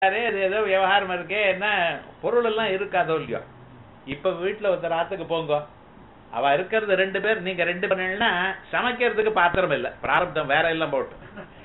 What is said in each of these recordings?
Array அது ஏதோ விவகாரம் இருக்கே என்ன பொருள் எல்லாம் இருக்காதோ இல்லையோ இப்ப வீட்டுல ஒருத்தர் ஆத்துக்கு போங்க அவ இருக்கிறது ரெண்டு பேர் நீங்க ரெண்டு பண்ணா சமைக்கிறதுக்கு பாத்திரம் இல்ல பிராரப்தம் வேற எல்லாம் போட்டு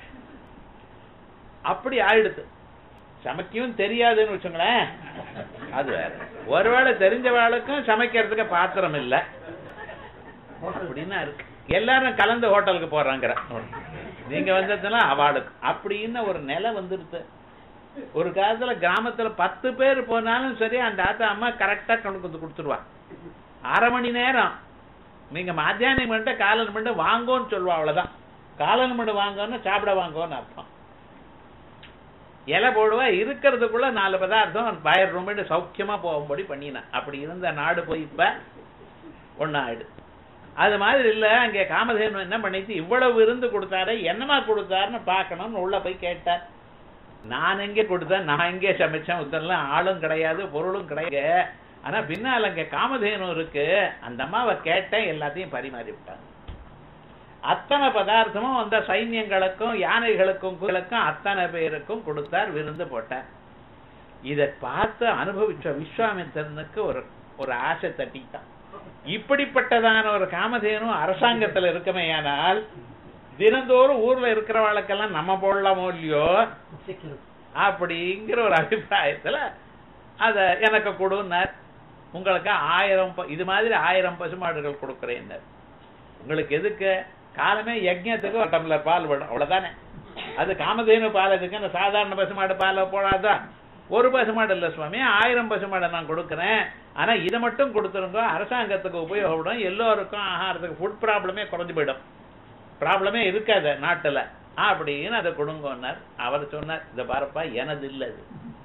அப்படி ஆயிடுது சமைக்கவும் தெரியாதுன்னு வச்சுங்களேன் அது வேற ஒருவேளை தெரிஞ்சவாளுக்கும் சமைக்கிறதுக்கு பாத்திரம் இல்ல அப்படின்னா இருக்கு எல்லாரும் கலந்து ஹோட்டலுக்கு போறாங்கிற நீங்க வந்ததுன்னா அவளுக்கு அப்படின்னு ஒரு நிலை வந்துடுது ஒரு காலத்துல கிராமத்துல பத்து பேர் போனாலும் சரி அந்த ஆத்தா அம்மா கரெக்டா கொண்டு வந்து கொடுத்துருவா அரை மணி நேரம் நீங்க மத்தியானம் மட்டும் காலன் மட்டும் வாங்கோன்னு சொல்லுவா அவ்வளவுதான் காலன் மட்டும் வாங்கன்னு சாப்பிட வாங்கோன்னு அர்த்தம் இலை போடுவா இருக்கிறதுக்குள்ள நாலு பதார்த்தம் வயர் ரொம்ப சௌக்கியமா போகும்படி பண்ணினேன் அப்படி இருந்த நாடு போய் இப்ப ஒன்னாயிடு அது மாதிரி இல்ல அங்க காமதேனு என்ன பண்ணிச்சு இவ்வளவு விருந்து கொடுத்தாரு என்னமா கொடுத்தாருன்னு பார்க்கணும்னு உள்ள போய் கேட்டார் நான் எங்கே கொடுத்தேன் நான் எங்கே சமைச்சேன் உத்தரலாம் ஆளும் கிடையாது பொருளும் கிடையாது ஆனா பின்னால் அங்க காமதேனு இருக்கு அந்த அம்மாவை கேட்டேன் எல்லாத்தையும் பரிமாறி விட்டாங்க அத்தனை பதார்த்தமும் அந்த சைன்யங்களுக்கும் யானைகளுக்கும் குகளுக்கும் அத்தனை பேருக்கும் கொடுத்தார் விருந்து போட்டார் இதை பார்த்து அனுபவிச்ச விஸ்வாமித்திரனுக்கு ஒரு ஒரு ஆசை தட்டிட்டான் இப்படிப்பட்டதான ஒரு காமதேனும் அரசாங்கத்துல இருக்குமேயானால் தினந்தோறும் ஊர்ல இருக்கிறவாளுக்கெல்லாம் நம்ம போடலாமோ இல்லையோ அப்படிங்கிற ஒரு அபிப்பிராயத்துல அத எனக்கு கொடுன்னார் உங்களுக்கு ஆயிரம் ப- இது மாதிரி ஆயிரம் பசுமாடுகள் கொடுக்குறேன் உங்களுக்கு எதுக்கு காலமே யஜ்ஞத்துக்கு ஒரு டம்ளர் பால் விடும் அவ்வளவுதானே அது காமதேனு பால் எதுக்கு இந்த சாதாரண பசுமாடு பாலை போடாதா ஒரு பசுமாடு இல்ல சுவாமி ஆயிரம் பசுமாடை நான் கொடுக்குறேன் ஆனா இதை மட்டும் கொடுத்துருங்க அரசாங்கத்துக்கு உபயோகப்படும் எல்லோருக்கும் ஆகாரத்துக்கு ஃபுட் ப்ராப்ளமே குறைஞ்சு போயிடும் ப்ராப்ளமே இருக்காது நாட்டுல அப்படின்னு அதை கொடுங்கன்னார் அவர் சொன்னார் இதை பாருப்பா எனது இல்ல இது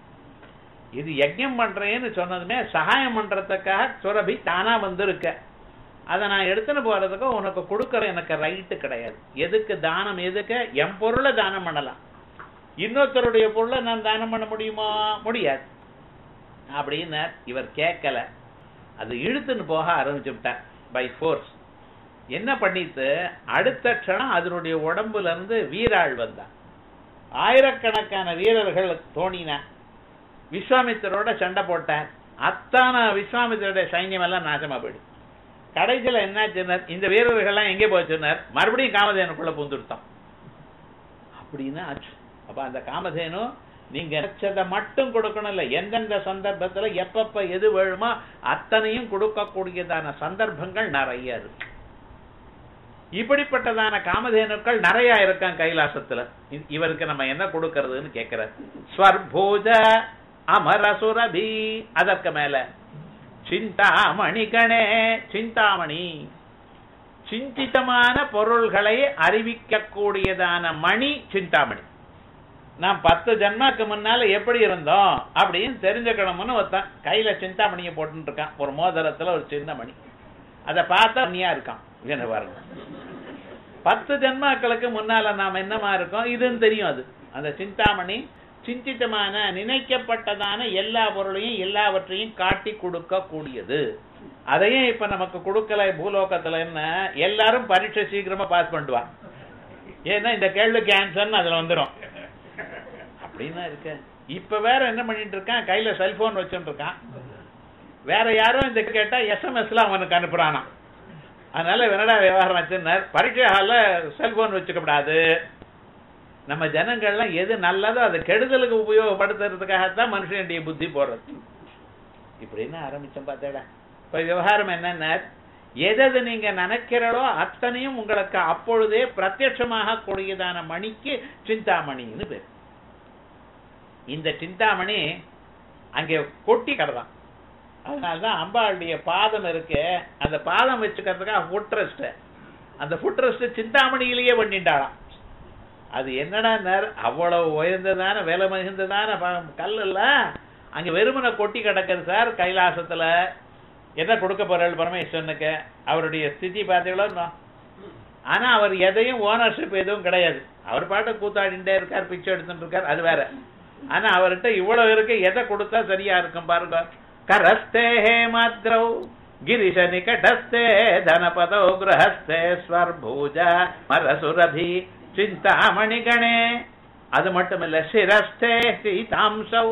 இது யஜ்ஞம் பண்றேன்னு சொன்னதுமே சகாயம் பண்றதுக்காக சுரபி தானா வந்திருக்க அதை நான் எடுத்துன்னு போறதுக்கு உனக்கு கொடுக்கற எனக்கு ரைட்டு கிடையாது எதுக்கு தானம் எதுக்கு என் பொருளை தானம் பண்ணலாம் இன்னொருத்தருடைய பொருளை நான் தானம் பண்ண முடியுமா முடியாது அப்படின்னு இவர் கேட்கல அது இழுத்துன்னு போக ஆரம்பிச்சு விட்டார் பை ஃபோர்ஸ் என்ன பண்ணிட்டு அடுத்த க்ஷணம் அதனுடைய உடம்புல இருந்து வீராள் வந்தான் ஆயிரக்கணக்கான வீரர்கள் தோணின விஸ்வாமித்திரோட சண்டை போட்டார் அத்தான விஸ்வாமித்திரோட சைன்யம் எல்லாம் நாசமா போயிடுச்சு கடைசியில என்னாச்சுன்னார் இந்த வீரர்கள்லாம் எங்கே போச்சுன்னார் மறுபடியும் காமதேனுக்குள்ள பூந்துடுத்தான் அப்படின்னு ஆச்சு அப்ப அந்த காமதேனு நீங்க நினைச்சதை மட்டும் கொடுக்கணும் இல்ல எந்தெந்த சந்தர்ப்பத்துல எப்பப்ப எது வேணுமோ அத்தனையும் கொடுக்கக்கூடியதான சந்தர்ப்பங்கள் நிறைய இருக்கு இப்படிப்பட்டதான காமதேனுக்கள் நிறைய இருக்கான் கைலாசத்துல இ- இவருக்கு நம்ம என்ன கொடுக்கறதுன்னு கேட்கிறார் ஸ்வர்பூஜ அமரசுரபி அதற்கு மேல சிந்தாமணி கணே சிந்தாமணி சிந்தித்தமான பொருள்களை அறிவிக்கக்கூடியதான மணி சிந்தாமணி நான் பத்து ஜன்மாக்கு முன்னால எப்படி இருந்தோம் அப்படின்னு தெரிஞ்சுக்கணும்னு ஒருத்தன் கையில சிந்தாமணியை போட்டுட்டு இருக்கான் ஒரு மோதிரத்துல ஒரு சின்ன மணி அதை பார்த்தா மணியா இருக்கான் என்ன பாருங்க பத்து ஜன்மாக்களுக்கு முன்னால நாம என்னமா இருக்கோம் இதுன்னு தெரியும் அது அந்த சிந்தாமணி சிந்தித்தமான நினைக்கப்பட்டதான எல்லா பொருளையும் எல்லாவற்றையும் காட்டி கொடுக்க கூடியது அதையும் இப்ப நமக்கு கொடுக்கல பூலோகத்துல என்ன எல்லாரும் பரீட்சை சீக்கிரமா பாஸ் பண்ணுவா ஏன்னா இந்த கேள்விக்கு ஆன்சர்னு அதுல வந்துரும் அப்படின்னா இருக்க இப்ப வேற என்ன பண்ணிட்டு இருக்கான் கையில செல்போன் வச்சுட்டு இருக்கான் வேற யாரும் இந்த கேட்டா எஸ்எம்எஸ்ல அவனுக்கு அனுப்புறானா அதனால என்னடா விவகாரம் வச்சிருந்தார் பரீட்சை ஹால்ல செல்போன் வச்சுக்கப்படாது நம்ம ஜனங்கள்லாம் எது நல்லதோ அதை கெடுதலுக்கு உபயோகப்படுத்துறதுக்காகத்தான் மனுஷனுடைய புத்தி போடுறது இப்படின்னு ஆரம்பிச்சோம் பார்த்தேடா இப்ப விவகாரம் என்னன்னா எதது நீங்க நினைக்கிறளோ அத்தனையும் உங்களுக்கு அப்பொழுதே பிரத்யட்சமாக கூடியதான மணிக்கு சிந்தாமணின்னு பேர் இந்த சிந்தாமணி அங்கே கொட்டி கிடதான் அதனாலதான் அம்பாளுடைய பாதம் இருக்கு அந்த பாதம் வச்சுக்கிறதுக்காக ஃபுட் ரெஸ்ட் அந்த ஃபுட் ரெஸ்ட் சிந்தாமணியிலேயே பண்ணிட்டாளாம் அது என்னடா நேர் அவ்வளவு உயர்ந்ததான விலை மிகுந்ததான ப- கல் இல்ல அங்க வெறுமனை கொட்டி கிடக்குது சார் கைலாசத்துல என்ன கொடுக்க போறாள் பரமேஸ்வரனுக்கு அவருடைய ஸ்திதி பார்த்தீங்களோ இன்னும்? ஆனா அவர் எதையும் ஓனர்ஷிப் எதுவும் கிடையாது அவர் பாட்டு கூத்தாடிண்டே இருக்கார் பிச்சை எடுத்துட்டு இருக்கார் அது வேற ஆனா அவர்கிட்ட இவ்வளவு இருக்கு எதை கொடுத்தா சரியா இருக்கும் பாருங்க கரஸ்தே ஹேமாத்ரௌ ಗಿರಿಶ ನಿಕಟಸ್ಥೆ ಧನಪದೌ ಗೃಹಸ್ಥೆ ಸ್ವರ್ಭೂಜ ಮರಸುರಭಿ ಚಿಂತಾಮಣಿ ಗಣೆ அது மட்டும் இல்ல சிரஸ்தே சீதாம்சௌ